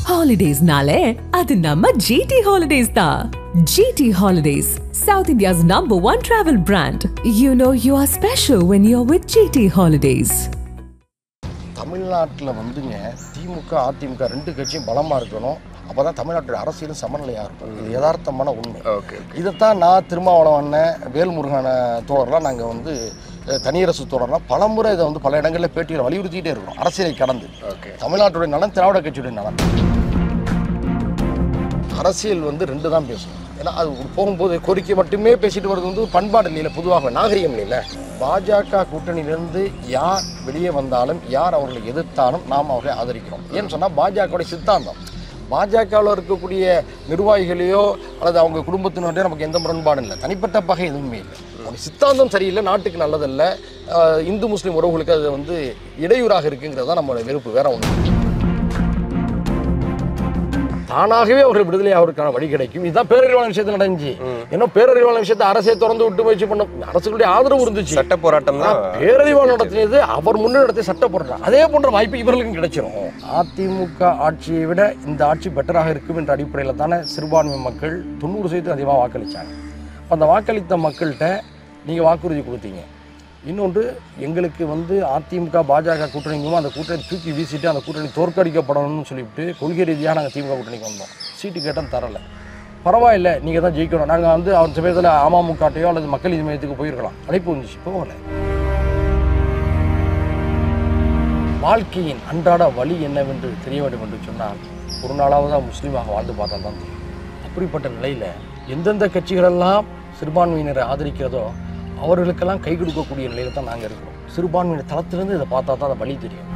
ஹாலிடேஸ்னாலே அது நம்ம ஜிடி ஹாலிடேஸ் தான் GT holidays South India's number one travel brand you know you are special when you are with GT holidays தமிழ்நாட்டில் வந்துங்க திமுக அதிமுக ரெண்டு கட்சியும் பலமாக இருக்கணும் அப்போ தான் தமிழ்நாட்டுடைய அரசியலும் சமநிலையாக இருக்கும் இது யதார்த்தமான உண்மை ஓகே இதைத்தான் நான் திருமாவளவன் அண்ணன் வேல்முருகன தோழர்லாம் நாங்கள் வந்து அஹ், தனியரசு தோழர்லாம் பலமுறை இதை வந்து பல இடங்களில் பேட்டியில் வலியுறுத்திக்கிட்டே இருக்கிறோம் அரசியலை கடந்து ஓகே தமிழ்நாட்டுடைய நலன் திராவிட கட்சியுடைய நலன் அரசியல் வந்து ரெண்டு தான் பேசணும் ஏன்னா அது ஒரு போகும்போது கோரிக்கை மட்டுமே பேசிட்டு வர்றது வந்து பண்பாடு இல்லையில பொதுவாக நாகரிகம் இல்லைல்ல பாஜக கூட்டணியிலிருந்து யார் வெளியே வந்தாலும் யார் அவர்களை எதிர்த்தாலும் நாம் அவர்களை ஆதரிக்கிறோம் ஏன்னு சொன்னால் பாஜகவுடைய சித்தாந்தம் பாஜகவில் இருக்கக்கூடிய நிர்வாகிகளையோ அல்லது அவங்க குடும்பத்தினரையோ நமக்கு எந்த முரண்பாடும் இல்லை தனிப்பட்ட பகை எதுவுமே இல்லை அவங்க சித்தாந்தம் சரியில்லை நாட்டுக்கு நல்லதல்ல ஆஹ் இந்து முஸ்லீம் உறவுகளுக்கு அது வந்து இடையூறாக இருக்குங்கிறது தான் நம்மளோட வெறுப்பு வேற ஒன்று தானாகவே அவர்கள் விடுதலை அவருக்கான வழி கிடைக்கும் இதுதான் பேரறிவாளன் விஷயத்தில் நடந்துச்சு இன்னும் பேரறிவாளன் விஷயத்தை அரசே திறந்து விட்டு முயற்சி பண்ண அரசுகளுடைய ஆதரவு இருந்துச்சு சட்ட போராட்டம் தான் பேரறிவாளன் நடத்தியது அவர் முன்னெடுத்த சட்ட போராட்டம் அதே போன்ற வாய்ப்பு இவர்களுக்கும் கிடைச்சிரும் அதிமுக ஆட்சியை விட இந்த ஆட்சி பெட்டராக இருக்கும் என்ற அடிப்படையில் தானே சிறுபான்மை மக்கள் தொண்ணூறு சதவீதம் அதிகமாக வாக்களித்தாங்க அந்த வாக்களித்த மக்கள்கிட்ட நீங்கள் வாக்குறுதி கொடுத்தீங்க இன்னொன்று எங்களுக்கு வந்து அதிமுக பாஜக கூட்டணி மூலமாக அந்த கூட்டணி தூக்கி வீசிட்டு அந்த கூட்டணி தோற்கடிக்கப்படணும்னு சொல்லிவிட்டு கொள்கை ரீதியாக நாங்கள் திமுக கூட்டணிக்கு வந்தோம் சீட்டு கேட்டால் தரலை பரவாயில்லை நீங்கள் தான் ஜெயிக்கணும் நாங்கள் வந்து அவர் சமயத்தில் அமமுகட்டையோ அல்லது மக்கள் நீதி மையத்துக்கு போயிருக்கலாம் அழைப்பு வந்துச்சு போகலை வாழ்க்கையின் அன்றாட வழி என்னவென்று தெரிய வேண்டும் என்று சொன்னால் ஒரு நாளாவது தான் முஸ்லீமாக வாழ்ந்து பார்த்தா தான் தெரியும் அப்படிப்பட்ட நிலையில் எந்தெந்த கட்சிகளெல்லாம் சிறுபான்மையினரை ஆதரிக்கிறதோ அவர்களுக்கெல்லாம் கை கொடுக்கக்கூடிய நிலையில தான் நாங்கள் இருக்கிறோம் சிறுபான்மையினர் தளத்திலிருந்து இதை பார்த்தா தான் அந்த வழி தெரியும்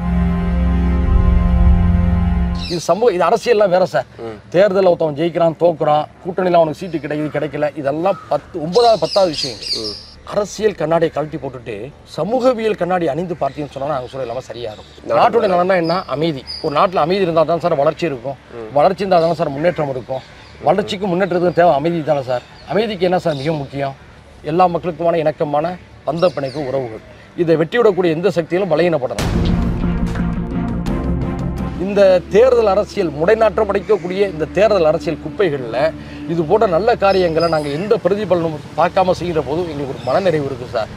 இது சமூக இது அரசியல்லாம் வேற சார் தேர்தலில் ஒருத்தவன் ஜெயிக்கிறான் தோக்குறான் கூட்டணியில் அவனுக்கு சீட்டு கிடைக்குது கிடைக்கல இதெல்லாம் பத்து ஒன்பதாவது பத்தாவது விஷயங்கள் அரசியல் கண்ணாடியை கழட்டி போட்டுட்டு சமூகவியல் கண்ணாடி அணிந்து பார்த்தீங்கன்னு சொன்னா நாங்கள் சொல்ல எல்லாமே சரியா இருக்கும் நாட்டுடைய நலன்னா என்ன அமைதி ஒரு நாட்டில் அமைதி இருந்தால் தான் சார் வளர்ச்சி இருக்கும் வளர்ச்சி இருந்தால் தான் சார் முன்னேற்றம் இருக்கும் வளர்ச்சிக்கும் முன்னேற்றத்துக்கும் தேவை அமைதி தானே சார் அமைதிக்கு என்ன சார் மிக முக்கியம் எல்லா மக்களுக்குமான இணக்கமான பந்த பிணைப்பு உறவுகள் இதை வெட்டிவிடக்கூடிய எந்த சக்தியிலும் பலகீனப்படலாம் இந்த தேர்தல் அரசியல் முடைநாற்றம் அடைக்கக்கூடிய இந்த தேர்தல் அரசியல் குப்பைகளில் இது போன்ற நல்ல காரியங்களை நாங்கள் எந்த பிரதிபலனும் பார்க்காம செய்கிற போது எங்களுக்கு ஒரு மனநிறைவு இருக்குது சார்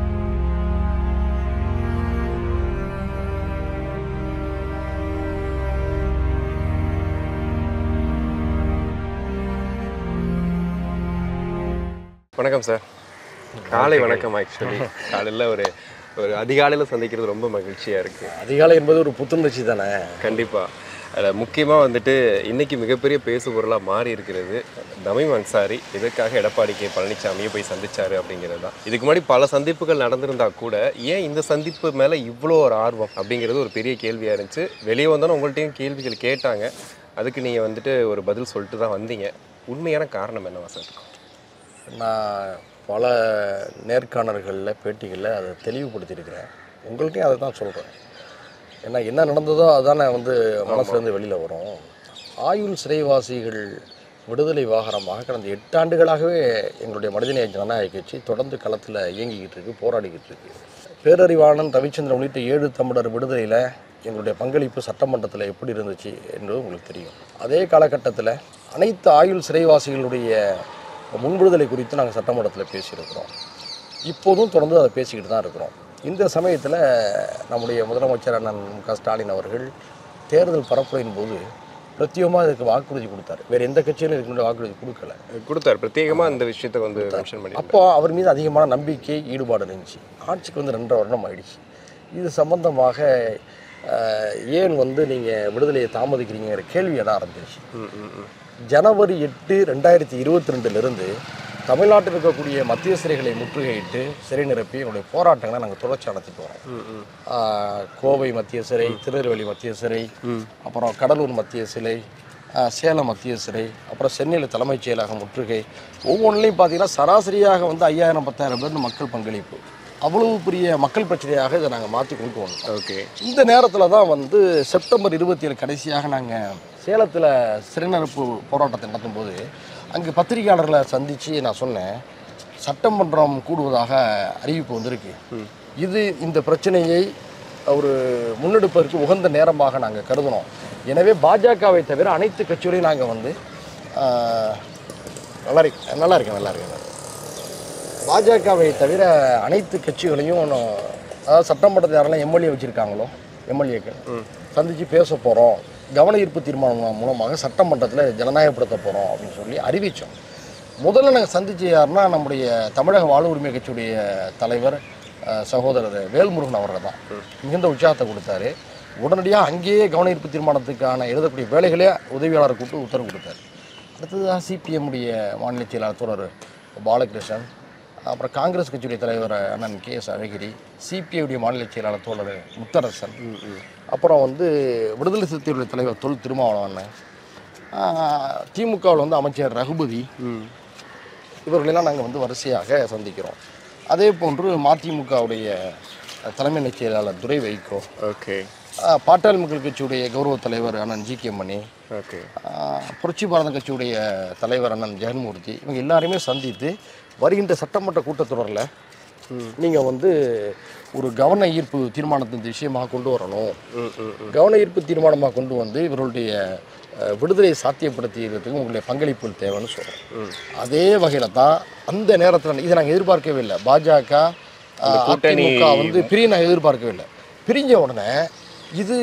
வணக்கம் சார் காலை வணக்கம் ஆக்சுவலி காலையில் ஒரு ஒரு அதிகாலையில் சந்திக்கிறது ரொம்ப மகிழ்ச்சியாக இருக்குது அதிகாலை என்பது ஒரு புத்துணர்ச்சி தானே கண்டிப்பாக அதில் முக்கியமாக வந்துட்டு இன்னைக்கு மிகப்பெரிய பேசு பொருளாக மாறி இருக்கிறது தமிம் அன்சாரி எதற்காக எடப்பாடி கே பழனிசாமியை போய் சந்திச்சாரு அப்படிங்கிறது தான் இதுக்கு முன்னாடி பல சந்திப்புகள் நடந்திருந்தா கூட ஏன் இந்த சந்திப்பு மேலே இவ்வளோ ஒரு ஆர்வம் அப்படிங்கிறது ஒரு பெரிய கேள்வியாக இருந்துச்சு வெளியே வந்தோன்னே உங்கள்கிட்டயும் கேள்விகள் கேட்டாங்க அதுக்கு நீங்கள் வந்துட்டு ஒரு பதில் சொல்லிட்டு தான் வந்தீங்க உண்மையான காரணம் என்னவா சார் இருக்கும் நான் பல நேர்காணல்களில் பேட்டிகளில் அதை தெளிவுபடுத்தியிருக்கிறேன் உங்கள்கிட்டயும் அதை தான் சொல்கிறேன் ஏன்னா என்ன நடந்ததோ அதுதானே வந்து மனசுலேருந்து வெளியில் வரும் ஆயுள் சிறைவாசிகள் விடுதலை வாகனமாக கடந்த எட்டு ஆண்டுகளாகவே எங்களுடைய மனிதநேய ஜனநாயக கட்சி தொடர்ந்து களத்தில் இயங்கிக்கிட்டு இருக்கு போராடிக்கிட்டு இருக்கு பேரறிவாளன் ரவிச்சந்திரன் உள்ளிட்ட ஏழு தமிழர் விடுதலையில் எங்களுடைய பங்களிப்பு சட்டமன்றத்தில் எப்படி இருந்துச்சு என்பது உங்களுக்கு தெரியும் அதே காலகட்டத்தில் அனைத்து ஆயுள் சிறைவாசிகளுடைய முன்விடுதலை குறித்து நாங்கள் சட்டமன்றத்தில் பேசியிருக்கிறோம் இப்போதும் தொடர்ந்து அதை பேசிக்கிட்டு தான் இருக்கிறோம் இந்த சமயத்தில் நம்முடைய முதலமைச்சர் அண்ணன் மு க ஸ்டாலின் அவர்கள் தேர்தல் பரப்புரையின் போது பிரத்யேகமாக இதுக்கு வாக்குறுதி கொடுத்தாரு வேறு எந்த கட்சியிலும் இதுக்கு முன்னாடி வாக்குறுதி கொடுக்கல கொடுத்தாரு பிரத்யேகமாக இந்த விஷயத்தை வந்து மென்ஷன் பண்ணி அப்போ அவர் மீது அதிகமான நம்பிக்கை ஈடுபாடு இருந்துச்சு ஆட்சிக்கு வந்து ரெண்டரை வருடம் ஆயிடுச்சு இது சம்பந்தமாக அஹ், ஏன் வந்து நீங்கள் விடுதலையை தாமதிக்கிறீங்கிற கேள்வி எட ஆரம்பிச்சிருச்சு ம் ம் ம் ஜனவரி எட்டு ரெண்டாயிரத்தி இருபத்தி ரெண்டுலேருந்து தமிழ்நாட்டில் இருக்கக்கூடிய மத்திய சிறைகளை முற்றுகையிட்டு சிறை நிரப்பி எங்களுடைய போராட்டங்களை நாங்கள் தொடர்ச்சி நடத்திட்டு வரோம் ம் ம் ஆஹ், கோவை மத்திய சிறை திருநெல்வேலி மத்திய சிறை அப்புறம் கடலூர் மத்திய சிறை ஆஹ், சேலம் மத்திய சிறை அப்புறம் சென்னையில் தலைமைச் செயலகம் முற்றுகை ஒவ்வொன்றிலையும் பார்த்தீங்கன்னா சராசரியாக வந்து ஐயாயிரம் பத்தாயிரம் பேர் மக்கள் பங்களிப்பு அவ்வளவு பெரிய மக்கள் பிரச்சனையாக இதை நாங்கள் மாற்றி கொண்டு வந்தோம் ஓகே இந்த நேரத்தில் தான் வந்து செப்டம்பர் இருபத்தி ஏழு கடைசியாக நாங்கள் சேலத்தில் சிறைநிரப்பு போராட்டத்தை நடத்தும்போது அங்கே பத்திரிகையாளர்களை சந்தித்து நான் சொன்னேன் சட்டமன்றம் கூடுவதாக அறிவிப்பு வந்திருக்கு இது இந்த பிரச்சனையை ஒரு முன்னெடுப்பதற்கு உகந்த நேரமாக நாங்கள் கருதினோம் எனவே பாஜகவை தவிர அனைத்து கட்சிகளையும் நாங்கள் வந்து ஆஹ், நல்லா இருக்கு நல்லா இருக்கேன் நல்லா இருக்கேன் பாஜகவை தவிர அனைத்து கட்சிகளையும் நான், அதாவது சட்டமன்றத்தில் யாரெல்லாம் எம்எல்ஏ வச்சுருக்காங்களோ எம்எல்ஏக்கள் சந்தித்து பேச போகிறோம் கவன ஈர்ப்பு தீர்மானம் மூலமாக சட்டமன்றத்தில் ஜனநாயகப்படுத்த போகிறோம் அப்படின்னு சொல்லி அறிவித்தோம் முதல்ல நாங்கள் சந்திச்சு யாருன்னா நம்முடைய தமிழக வாழ் உரிமை கட்சியுடைய தலைவர் அஹ், சகோதரர் வேல்முருகன் அவர்கள் தான் மிகுந்த உற்சாகத்தை கொடுத்தாரு உடனடியாக அங்கேயே கவன ஈர்ப்பு தீர்மானத்துக்கான எழுதக்கூடிய வேலைகளே உதவியாளரை கூப்பிட்டு உத்தரவு கொடுத்தாரு அடுத்ததாக சிபிஎம்முடைய மாநில செயலாளர் தோழர் பாலகிருஷ்ணன் அப்புறம் காங்கிரஸ் கட்சியுடைய தலைவர் அண்ணன் கே எஸ் அழகிரி சிபிஐடைய மாநில செயலாளர் தோழர் முத்தரசன் அப்புறம் வந்து விடுதலை சிறுத்தைகளுடைய தலைவர் தொல் திருமாவளவன் அண்ணன் திமுகவில் வந்து அமைச்சர் ரகுபதி இவர்களெல்லாம் நாங்கள் வந்து வரிசையாக சந்திக்கிறோம் அதே போன்று மதிமுகவுடைய தலைமை நிலைச் செயலாளர் துரை வைகோ ஓகே ஆஹ், பாட்டாளி மக்கள் கட்சியுடைய கௌரவ தலைவர் அண்ணன் ஜி கே மணி ஓகே ஆஹ், புரட்சி பாரத கட்சியுடைய தலைவர் அண்ணன் ஜெகன்மூர்த்தி இவங்க எல்லாரையுமே சந்தித்து வருகின்ற சட்டமன்ற கூட்டத்தொடரில் நீங்கள் வந்து ஒரு கவன ஈர்ப்பு தீர்மானத்தை இந்த விஷயமாக கொண்டு வரணும் கவன ஈர்ப்பு தீர்மானமாக கொண்டு வந்து இவர்களுடைய அஹ், விடுதலையை சாத்தியப்படுத்தியதுக்கு உங்களுடைய பங்களிப்பு தேவைன்னு சொல்கிறோம் அதே வகையில் தான் அந்த நேரத்தில் இதை நாங்கள் எதிர்பார்க்கவே இல்லை பாஜக அஹ், கூட்டணி- அதிமுக வந்து பிரிய நாங்கள் எதிர்பார்க்கவே இல்லை பிரிஞ்ச உடனே இது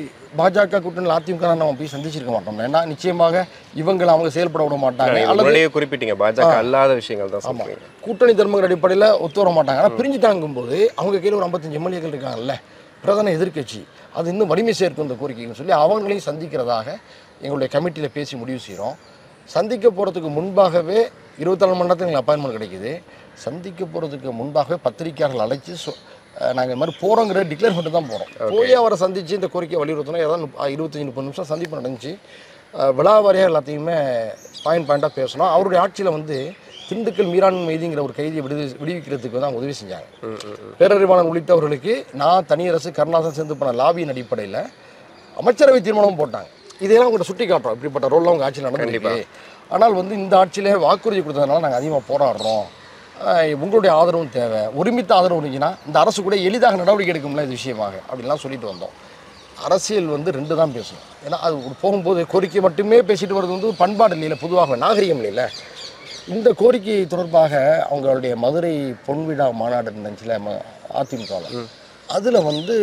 பாஜக கூட்டணியில் அதிமுக நம்ம போய் சந்திச்சிருக்க மாட்டோம் ஏன்னா நிச்சயமாக இவங்களை அவங்க செயல்பட விட மாட்டாங்க நீங்க அல்லது முன்னாடியே குறிப்பிட்டீங்க பாஜக அல்லாத விஷயங்கள் தான் சொல்றீங்க கூட்டணி தர்மங்கள் அடிப்படையில் ஒத்து வர மாட்டாங்க ஆனால் பிரிஞ்சுட்டாங்கும்போது அவங்க கையில் ஒரு ஐம்பத்தஞ்சு எம்எல்ஏக்கள் இருக்காங்கல்ல பிரதான எதிர்க்கட்சி அது இன்னும் வலிமை சேர்க்கும் இந்த கோரிக்கைன்னு சொல்லி அவங்களையும் சந்திக்கிறதாக எங்களுடைய கமிட்டியில் பேசி முடிவு செய்கிறோம் சந்திக்க போகிறதுக்கு முன்பாகவே இருபத்தாலு மணி நேரத்துக்கு எங்களுக்கு அப்பாயின்மெண்ட் கிடைக்குது சந்திக்க போகிறதுக்கு முன்பாகவே பத்திரிக்கையாளர்கள் அழைச்சி சொ- அஹ் நாங்க இந்த மாதிரி போகிறோங்கிற டிக்ளேர் பண்ணிட்டு தான் போகிறோம் போய் அவரை சந்தித்து இந்த கோரிக்கை வலியுறுத்தணும் ஏதாவது முப்ப- இருபத்தஞ்சு முப்பது நிமிஷம் சந்திப்பு நடந்துச்சு அஹ் விழா வாரியாக எல்லாத்தையுமே பாயிண்ட் பாயிண்டாக பேசணும் அவருடைய ஆட்சியில் வந்து திண்டுக்கல் மீரான் மைதிங்கிற ஒரு கைதியை விடுவி விடுவிக்கிறதுக்கு வந்து அவங்க உதவி செஞ்சாங்க பேரறிவாளன் உள்ளிட்டவர்களுக்கு நான் தனியரசு கருணாசன் சேர்ந்து பண்ண லாபியின் அடிப்படையில் அமைச்சரவை தீர்மானம் போட்டாங்க இதையெல்லாம் உங்கள்கிட்ட சுட்டி காட்டுறோம் இப்படிப்பட்ட ரோல்லாம் உங்கள் ஆட்சியில் நடந்திருக்கு ஆனால் வந்து இந்த ஆட்சியிலே வாக்குறுதி கொடுத்ததுனால நாங்கள் அதிகமாக போராடுறோம் ஆஹ் உங்களுடைய ஆதரவும் தேவை ஒருமித்த ஆதரவு இருந்துச்சுன்னா இந்த அரசு கூட எளிதாக நடவடிக்கை எடுக்கும்ல இது விஷயமாக அப்படின்லாம் சொல்லிட்டு வந்தோம் அரசியல் வந்து ரெண்டு தான் பேசணும் ஏன்னா அது ஒரு போகும்போது கோரிக்கை மட்டுமே பேசிட்டு வர்றது வந்து பண்பாடு இல்லைல்ல பொதுவாக நாகரிகம் இல்லைல்ல இந்த கோரிக்கை தொடர்பாக அவங்களுடைய மதுரை பொன்விழா மாநாடு இருந்துச்சுல ம அதிமுகவில் அதில் வந்து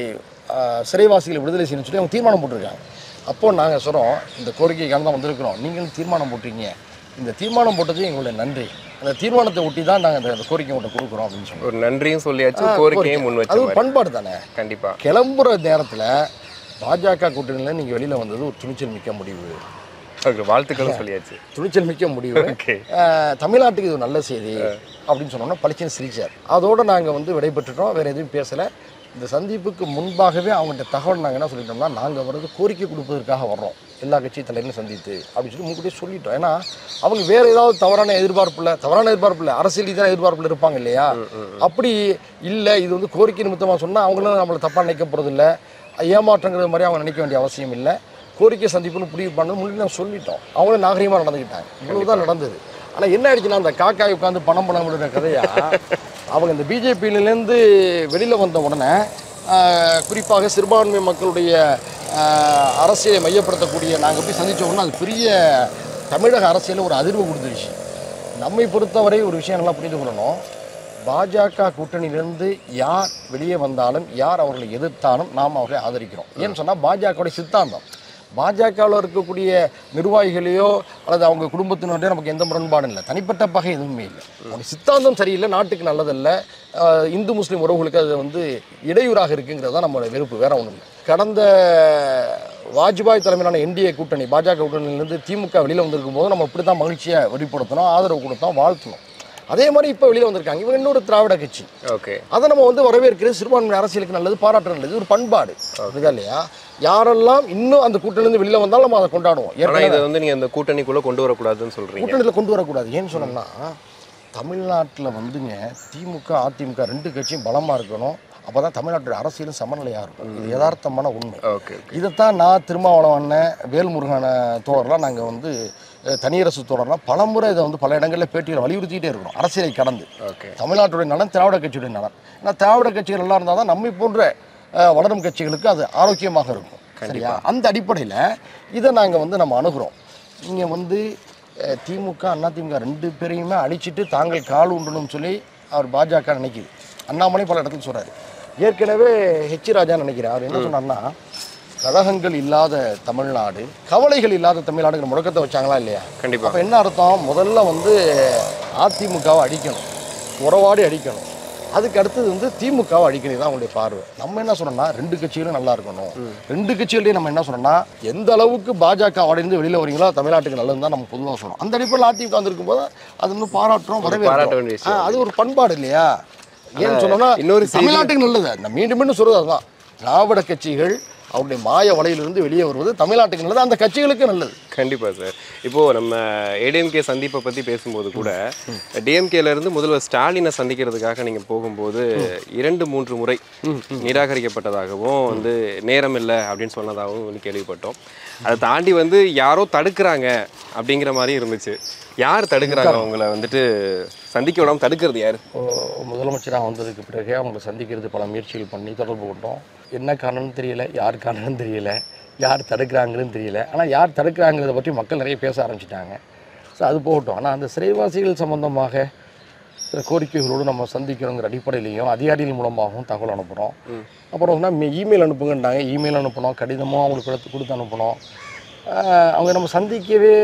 ஆஹ், சிறைவாசிகளை விடுதலை செய்யணும்னு சொல்லி அவங்க தீர்மானம் போட்டிருக்காங்க அப்போது நாங்கள் சொல்கிறோம் இந்த கோரிக்கைக்காக தான் வந்திருக்கிறோம் நீங்களும் தீர்மானம் போட்டிருக்கீங்க இந்த தீர்மானம் போட்டது எங்களுடைய நன்றி அந்த தீர்மானத்தை ஒட்டி தான் நாங்கள் இந்த கோரிக்கை உங்கள்கிட்ட கொடுக்குறோம் அப்படின்னு சொன்னோம் ஒரு நன்றியும் சொல்லியாச்சு கோரிக்கையும் முன் வச்ச அது ஒரு மாதிரி பண்பாடு தானே கண்டிப்பா கிளம்புற நேரத்தில் பாஜக கூட்டணியில் நீங்கள் வெளியில் வந்தது ஒரு துணிச்சல் மிக்க முடிவு ஓகே வாழ்த்துக்களும் சொல்லியாச்சு துணிச்சல் மிக்க முடிவு ஓகே அஹ், தமிழ்நாட்டுக்கு இது ஒரு நல்ல செய்தி அப்படின்னு சொன்னோன்னா பளிச்சுன்னு சிரிச்சார் அதோடு நாங்கள் வந்து விடைபெற்றுட்டோம் வேறு எதுவும் பேசலை இந்த சந்திப்புக்கு முன்பாகவே அவங்கள்ட்ட தகவல் நாங்கள் என்ன சொல்லிட்டோம்னா நாங்கள் வர்றது கோரிக்கை கொடுப்பதற்காக வர்றோம் எல்லா கட்சி தலைவரையும் சந்தித்து அப்படின்னு சொல்லி முன்கூட்டியே சொல்லிட்டோம் ஏன்னா அவங்க வேறு ஏதாவது தவறான எதிர்பார்ப்பில் தவறான எதிர்பார்ப்பில் அரசியல் ரீதியான எதிர்பார்ப்பில் இருப்பாங்க இல்லையா அப்படி இல்லை இது வந்து கோரிக்கை நிமித்தமாக சொன்னால் அவங்களும் நம்மளை தப்பாக நினைக்க போகிறதில்ல ஏமாற்றங்கிற மாதிரி அவங்க நினைக்க வேண்டிய அவசியம் இல்லை கோரிக்கை சந்திப்புன்னு முடிவு பண்ண முன்னாடி நம்ம சொல்லிட்டோம் அவங்களும் நாகரிகமாக நடந்துக்கிட்டாங்க இவ்வளவு தான் நடந்தது ஆனால் என்ன ஆயிடுச்சுன்னா அந்த காக்காய் உட்காந்து பணம் பணம் விடுற கதையா அவங்க இந்த பிஜேபியிலேருந்து வெளியில் வந்த உடனே ஆஹ், குறிப்பாக சிறுபான்மை மக்களுடைய ஆஹ், அரசியலை மையப்படுத்தக்கூடிய நாங்கள் போய் சந்திச்ச உடனே அது பெரிய தமிழக அரசியலில் ஒரு அதிர்வு கொடுத்துருச்சு நம்மை பொறுத்தவரை ஒரு விஷயம் நல்லா புரிந்து கொள்ளணும் பாஜக கூட்டணியிலிருந்து யார் வெளியே வந்தாலும் யார் அவர்களை எதிர்த்தாலும் நாம் அவர்களை ஆதரிக்கிறோம் ஏன்னு சொன்னால் பாஜகவுடைய சித்தாந்தம் பாஜகவில் இருக்கக்கூடிய நிர்வாகிகளையோ அல்லது அவங்க குடும்பத்தினரையோ நமக்கு எந்த முரண்பாடும் இல்லை தனிப்பட்ட பகை எதுவுமே இல்லை அவங்க சித்தாந்தம் சரியில்லை நாட்டுக்கு நல்லதல்ல ஆஹ் இந்து முஸ்லீம் உறவுகளுக்கு அது வந்து இடையூறாக இருக்குங்கிறது தான் நம்மளோட வெறுப்பு வேற ஒன்றும் இல்லை கடந்த வாஜ்பாய் தலைமையிலான என்டிஏ கூட்டணி பாஜக கூட்டணியிலேருந்து திமுக வெளியில் வந்திருக்கும் போது நம்ம இப்படி தான் மகிழ்ச்சியை வெளிப்படுத்தணும் ஆதரவு கொடுத்தோம் வாழ்த்தணும் அதே மாதிரி இப்போ வெளியில் வந்திருக்காங்க இவங்க இன்னொரு திராவிட கட்சி ஓகே அதை நம்ம வந்து வரவேற்கிறது சிறுபான்மை அரசியலுக்கு நல்லது பாராட்டு நல்லது இது ஒரு பண்பாடு புரியுதா இல்லையா யாரெல்லாம் இன்னும் அந்த கூட்டணியிலிருந்து வெளியில் வந்தாலும் நம்ம அதை கொண்டாடுவோம் ஆனா ஏற்கனவே இதை வந்து நீங்க இந்த கூட்டணிக்குள்ள கொண்டு வரக்கூடாதுன்னு சொல்றீங்க கூட்டணியில் கொண்டு வரக்கூடாது ஏன்னு சொன்னோம்னா தமிழ்நாட்டில் வந்துங்க திமுக அதிமுக ரெண்டு கட்சியும் பலமாக இருக்கணும் அப்போ தான் தமிழ்நாட்டுடைய அரசியலும் சமநிலையாக இருக்கும் இது யதார்த்தமான உண்மை ஓகே இதைத்தான் நான் திருமாவளவன் அண்ணன் வேல்முருகன தோழர்லாம் நாங்கள் வந்து அஹ், தனியரசு தோழர்லாம் பலமுறை இதை வந்து பல இடங்களில் பேட்டியில் வலியுறுத்திக்கிட்டே இருக்கிறோம் அரசியலை கடந்து ஓகே தமிழ்நாட்டுடைய நலன் திராவிட கட்சியுடைய நலன் ஏன்னா திராவிட கட்சிகள் எல்லாம் இருந்தால் தான் நம்மை போன்ற அஹ், வளரும் கட்சிகளுக்கு அது ஆரோக்கியமாக இருக்கும் சரியா அந்த அடிப்படையில் இதை நாங்கள் வந்து நம்ம அணுகுறோம் நீங்கள் வந்து அஹ், திமுக அண்ணா திமுக ரெண்டு பேரையுமே அழிச்சிட்டு தாங்கள் கால் உண்டணும்னு சொல்லி அவர் பாஜக நினைக்குது அண்ணாமலை பல இடத்துல சொல்றாரு ஏற்கனவே ஹெச் ராஜா நினைக்கிறேன் அவர் என்ன சொன்னார்னா கழகங்கள் இல்லாத தமிழ்நாடு கவலைகள் இல்லாத தமிழ்நாடுங்கிற முழக்கத்தை வச்சாங்களா இல்லையா கண்டிப்பா அப்போ என்ன அர்த்தம் முதல்ல வந்து அதிமுகவை அடிக்கணும் உறவாடி அடிக்கணும் அதுக்கு அடுத்தது வந்து திமுகவை அடிக்கணும் தான் அவங்களுடைய பார்வை நம்ம என்ன சொன்னோம்னா ரெண்டு கட்சிகளும் நல்லா இருக்கணும் ரெண்டு கட்சிகளையும் நம்ம என்ன சொன்னோம்னா எந்த அளவுக்கு பாஜக அடைந்து வெளியில் வரீங்களோ தமிழ்நாட்டுக்கு நல்லது தான் நம்ம பொதுவாக சொன்னோம் அந்த அடிப்படையில் அதிமுக வந்திருக்கும் போது அது இன்னும் பாராட்டுறோம் பாராட்ட வரவேற்கிறோம் வேண்டிய விஷயம். ஆ, அது ஒரு பண்பாடு இல்லையா ஏன்னு சொன்னோம்னா இன்னொரு செய்தி- தமிழ்நாட்டுக்கு நல்லது நான் மீண்டும் மீண்டும் சொல்றது அதுதான் திராவிட கட்சிகள் அவருடைய மாய வலையிலிருந்து வெளியே வருவது தமிழ்நாட்டுக்கு நல்லது அந்த கட்சிகளுக்கு நல்லது கண்டிப்பா சார் இப்போ நம்ம ஏடிஎம்கே சந்திப்பை பத்தி பேசும்போது கூட டிஎம்கேல இருந்து முதல்வர் ஸ்டாலினை சந்திக்கிறதுக்காக நீங்க போகும்போது இரண்டு மூன்று முறை நிராகரிக்கப்பட்டதாகவும் வந்து நேரம் இல்லை அப்படின்னு சொன்னதாகவும் வந்து கேள்விப்பட்டோம் அதை தாண்டி வந்து யாரோ தடுக்கிறாங்க அப்படிங்கிற மாதிரி இருந்துச்சு யார் தடுக்கிறாங்க அவங்கள வந்துட்டு சந்திக்க விடாம தடுக்கிறது யாரு ஓ- முதலமைச்சராக வந்ததுக்கு பிறகு அவங்களை சந்திக்கிறது பல முயற்சிகள் பண்ணி தொடர்பு கொண்டோம் என்ன காரணம்னு தெரியல யார் காரணம்னு தெரியல யார் தடுக்கிறாங்கன்னு தெரியல ஆனால் யார் தடுக்கிறாங்கிறத பற்றி மக்கள் நிறைய பேச ஆரம்பிச்சிட்டாங்க ஸோ அது போகட்டும் ஆனால் அந்த சிறைவாசிகள் சம்பந்தமாக சில கோரிக்கைகளோடு நம்ம சந்திக்கிறோங்கிற அடிப்படையிலையும் அதிகாரிகள் மூலமாகவும் தகவல் அனுப்புகிறோம் அப்புறம் வந்து இமெயில் அனுப்புங்கன்றாங்க இமெயில் அனுப்பணும் கடிதமும் அவங்களுக்கு கொடுத்து கொடுத்து அனுப்பணும் ஆஹ் அவங்க நம்ம சந்திக்கவே